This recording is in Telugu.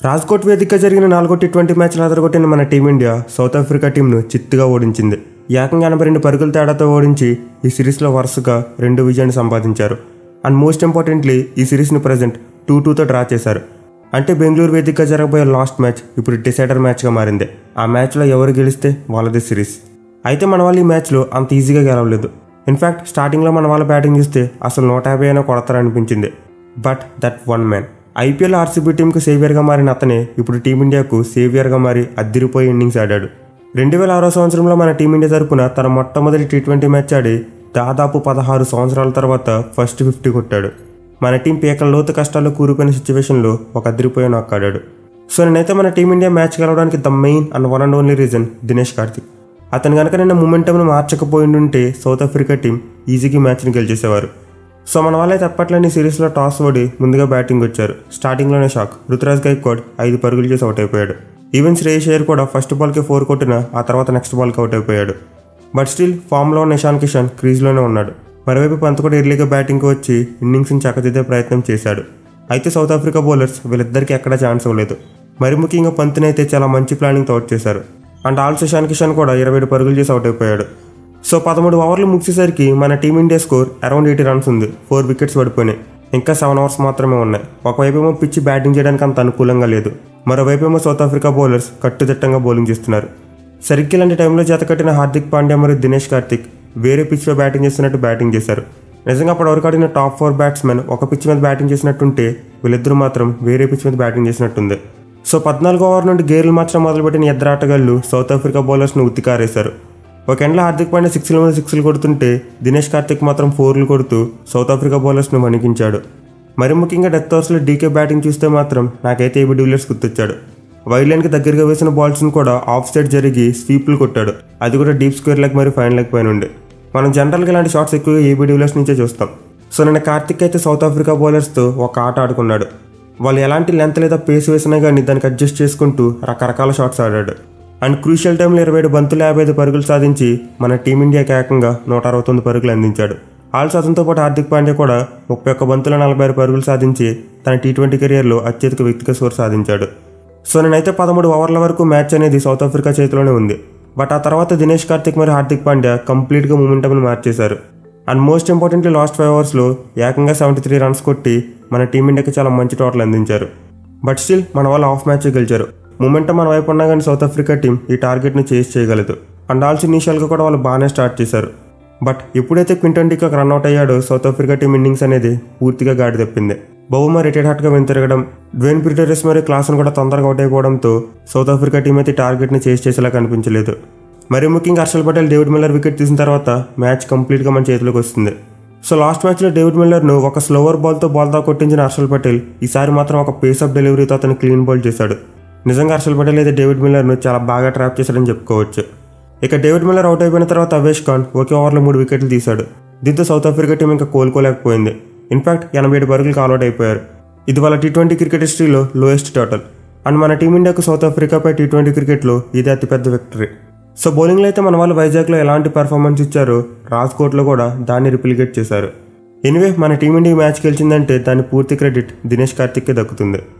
రాజ్కోట్ వేదికగా జరిగిన నాలుగో టీ ట్వంటీ మ్యాచ్లు అదరగొట్టిన మన టీమిండియా సౌత్ ఆఫ్రికా టీంను చిత్తుగా ఓడించింది ఏకంగా ఎనభై రెండు పరుగుల తేడాతో ఓడించి ఈ సిరీస్లో వరుసగా రెండు విజయాన్ని సంపాదించారు అండ్ మోస్ట్ ఇంపార్టెంట్లీ ఈ సిరీస్ని ప్రజెంట్ టూ టూతో డ్రా చేశారు అంటే బెంగళూరు వేదికగా జరగబోయే లాస్ట్ మ్యాచ్ ఇప్పుడు డిసైడర్ మ్యాచ్గా మారింది ఆ మ్యాచ్లో ఎవరు గెలిస్తే వాళ్ళది సిరీస్ అయితే మన వాళ్ళు ఈ మ్యాచ్లో అంత ఈజీగా గెలవలేదు ఇన్ఫ్యాక్ట్ స్టార్టింగ్లో మన వాళ్ళ బ్యాటింగ్ చూస్తే అసలు నూట యాభై అయినా కొడతారనిపించింది but that one man IPL RCB టీంకు సేవియర్గా మారిన అతనే ఇప్పుడు టీమిండియాకు సేవియర్గా మారి అద్దిరిపోయి ఇన్నింగ్స్ ఆడాడు రెండు వేల ఆరో సంవత్సరంలో మన టీమిండియా తరపున తన మొట్టమొదటి టీ ట్వంటీ మ్యాచ్ ఆడి దాదాపు పదహారు సంవత్సరాల తర్వాత ఫస్ట్ ఫిఫ్టీ కొట్టాడు మన టీం పీకల లోతు కష్టాల్లో కూరుకున్న సిచ్యువేషన్లో ఒక అదిరిపోయి నొక్కాడాడు సో నేనైతే మన టీమిండియా మ్యాచ్ గెలవడానికి the main and one and only reason Dinesh Karthik అతను కనుక నిన్న మూమెంటంను మార్చకపోయిండుంటే సౌత్ ఆఫ్రికా టీం ఈజీగా మ్యాచ్ని గెలిచేసేవారు సో మన వాళ్ళైతే అప్పట్లోని సిరీస్లో టాస్ ఓడి ముందుగా బ్యాటింగ్ వచ్చారు స్టార్టింగ్లోనే షాక్ రుతురాజ్ గైక్వాడ్ ఐదు పరుగులు చేసి అవుట్ అయిపోయాడు ఈవెన్ శ్రేయస్ అయ్యర్ కూడా ఫస్ట్ బాల్కి ఫోర్ కొట్టిన ఆ తర్వాత నెక్స్ట్ బాల్కి అవుట్ అయిపోయాడు బట్ స్టిల్ ఫామ్లో ఉన్న ఇషాన్ కిషన్ క్రీజ్లోనే ఉన్నాడు మరోవైపు పంత్ కూడా ఎర్లీగా బ్యాటింగ్కి వచ్చి ఇన్నింగ్స్ని చక్కదిద్దే ప్రయత్నం చేశాడు అయితే సౌత్ ఆఫ్రికా బౌలర్స్ వీళ్ళిద్దరికీ ఎక్కడా ఛాన్స్ ఇవ్వలేదు మరి ముఖ్యంగా పంత్ని అయితే చాలా మంచి ప్లానింగ్తో అవుట్ చేశారు అండ్ ఆల్సో ఇషాన్ కిషన్ కూడా ఇరవై ఏడు పరుగులు చేసి అవుట్ అయిపోయాడు సో పదమూడు ఓవర్లు ముగిసేసరికి మన team India score around eighty runs ఉంది ఫోర్ వికెట్స్ పడిపోయినాయి ఇంకా సెవెన్ అవర్స్ మాత్రమే ఉన్నాయి ఒకవైపు ఏమో పిచ్చి బ్యాటింగ్ చేయడానికి అంత అనుకూలంగా లేదు మరోవైపు ఏమో సౌత్ ఆఫ్రికా బౌలర్స్ కట్టుదిట్టంగా బౌలింగ్ చేస్తున్నారు సరిగ్గా ఇలాంటి టైంలో జత కట్టిన హార్దిక్ పాండ్యా మరియు దినేష్ కార్తిక్ వేరే పిచ్లో బ్యాటింగ్ చేస్తున్నట్టు బ్యాటింగ్ చేశారు నిజంగా అప్పటివరకు ఆడిన టాప్ ఫోర్ బ్యాట్స్మెన్ ఒక పిచ్ మీద బ్యాటింగ్ చేసినట్టుంటే వీళ్ళిద్దరూ మాత్రం వేరే పిచ్ మీద బ్యాటింగ్ చేసినట్టుంది సో పద్నాలుగో ఓవర్ నుండి గేర్లు మార్చడం మొదలుపెట్టిన ఇద్దరు ఆటగాళ్లు సౌత్ ఆఫ్రికా బౌలర్స్ను ఉత్తికారేశారు ఒక ఎండ్లో హార్దిక్ పాండ్యా సిక్స్ల మీద సిక్స్లు కొడుతుంటే దినేష్ కార్తిక్ మాత్రం ఫోర్లు కొడుతూ సౌత్ ఆఫ్రికా బౌలర్స్ను వణికించాడు మరి ముఖ్యంగా డెత్ ఓవర్స్లో డీకే బ్యాటింగ్ చూస్తే మాత్రం నాకైతే ఏబీ డివిలియర్స్ గుర్తొచ్చాడు వైడ్ లైన్కి దగ్గరగా వేసిన బాల్స్ని కూడా ఆఫ్ సైడ్ జరిగి స్వీప్లు కొట్టాడు అది కూడా డీప్ స్క్వేర్ లెగ్ మరియు ఫైన్ లెగ్ పైన ఉండే మనం జనరల్గా ఇలాంటి షాట్స్ ఎక్కువగా ఏబీ డివిలియర్స్ నుంచే చూస్తాం సో నేను కార్తిక్ అయితే సౌత్ ఆఫ్రికా బౌలర్స్తో ఒక ఆట ఆడుకున్నాడు వాళ్ళు ఎలాంటి లెంత్ లేదా పేస్ వేసినా కానీ దానికి అడ్జస్ట్ చేసుకుంటూ రకరకాల షాట్స్ ఆడాడు అండ్ క్రూషియల్ టైంలో ఇరవై ఏడు బంతులు యాభై ఐదు పరుగులు సాధించి మన టీమిండియాకి ఏకంగా నూట అరవై తొమ్మిది పరుగులు అందించాడు ఆల్సో అతనితో పాటు హార్దిక్ పాండ్యా కూడా ముప్పై ఒక్క బంతుల నలభై ఆరు పరుగులు సాధించి తన టీ ట్వంటీ కెరియర్లో అత్యధిక వ్యక్తిగత స్కోర్ సాధించాడు సో నేనైతే పదమూడు ఓవర్ల వరకు మ్యాచ్ అనేది సౌత్ ఆఫ్రికా చేతిలోనే ఉంది బట్ ఆ తర్వాత దినేష్ కార్తిక్ మరియు హార్దిక్ పాండ్యా కంప్లీట్గా మూమెంటంని మార్చేశారు and most importantly last five అవర్స్లో ఏకంగా సెవెంటీ త్రీ రన్స్ కొట్టి మన టీమిండియాకి చాలా మంచి టోటల్ అందించారు బట్ స్టిల్ మన వాళ్ళు ఆఫ్ మ్యాచ్ గెలిచారు మూమెంటం మన వైపు ఉన్నా కానీ సౌత్ ఆఫ్రికా టీం ఈ టార్గెట్ని చేసి చేయగలదు అండ్ ఆల్సో ఇనీషియల్గా కూడా వాళ్ళు బాగానే స్టార్ట్ చేశారు బట్ ఎప్పుడైతే క్వింటన్ డికాక్ రన్అట్ అయ్యాడో సౌత్ ఆఫ్రికా టీం ఇన్నింగ్స్ అనేది పూర్తిగా గాడి తప్పింది బహుమా రిటైర్డ్ హాట్గా వెనుతిరగడం డ్వేన్ ప్రిటరీస్ మరియు క్లాస్ను కూడా తొందరగా అవుట్ అయిపోవడంతో సౌత్ ఆఫ్రికా టీం అయితే టార్గెట్ని చేసి చేసేలా కనిపించలేదు మరి ముఖ్యంగా Harshal Patel David Miller wicket తీసిన తర్వాత మ్యాచ్ కంప్లీట్గా మన చేతిలోకి వస్తుంది సో లాస్ట్ మ్యాచ్లో డేవిడ్ మిల్లర్ను ఒక స్లోవర్ బాల్తో బాల్తో కొట్టించిన హర్షల్ పటేల్ ఈసారి మాత్రం ఒక పేస్ ఆఫ్ డెలివరీతో అతను క్లీన్ బాల్ చేశాడు నిజంగా హర్షల్ పటేల్ అయితే డేవిడ్ మిల్లర్ను చాలా బాగా ట్రాప్ చేశాడని చెప్పుకోవచ్చు ఇక డేవిడ్ మిల్లర్ అవుట్ అయిపోయిన తర్వాత అవేష్ ఖాన్ ఒకే ఓవర్లో మూడు వికెట్లు తీశాడు దీంతో సౌత్ ఆఫ్రికా టీం ఇంకా కోలుకోలేకపోయింది ఇన్ఫాక్ట్ ఎనభై ఏడు పరుగులకు ఆల్అౌట్ అయిపోయారు ఇది వాళ్ళ టీ ట్వంటీ క్రికెట్ హిస్టరీలో లోయెస్ట్ టోటల్ అండ్ మన టీమిండియాకు సౌత్ ఆఫ్రికాపై టీ ట్వంటీ క్రికెట్లో ఇది అతిపెద్ద విక్టరీ సో బౌలింగ్లో అయితే మన వాళ్ళు వైజాగ్లో ఎలాంటి పెర్ఫార్మెన్స్ ఇచ్చారో రాజ్కోట్లో కూడా దాన్ని రిప్లికేట్ చేశారు ఎనివే మన టీమిండియా మ్యాచ్ గెలిచిందంటే దాని పూర్తి క్రెడిట్ దినేష్ కార్తిక్కే దక్కుతుంది